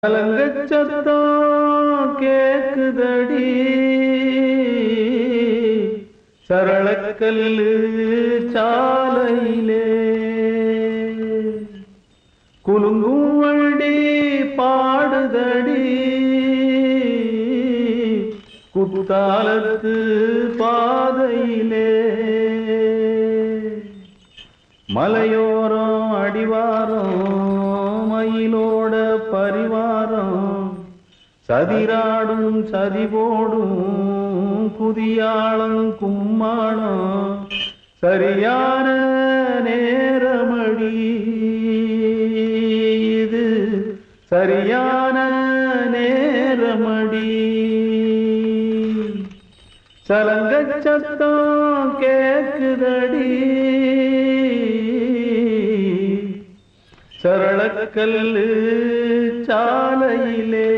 கலங்கச் சத்தம் கேக்குதடி சரளக்கல்லு சாலையிலே குலுங்கும் வண்டி பாடுதடி குத்தாலத்து பாதையிலே மலையோரம் அடிவாரம் மயிலோட பரிவாரம் சதிராடும் சதிபோடும் குதியாளம் கும்மாளம் சரியான நேரமடி இது சரியான நேரமடி சலங்கச் சத்தம் கேக்குதடி சரளக்கல்லு சாலையிலே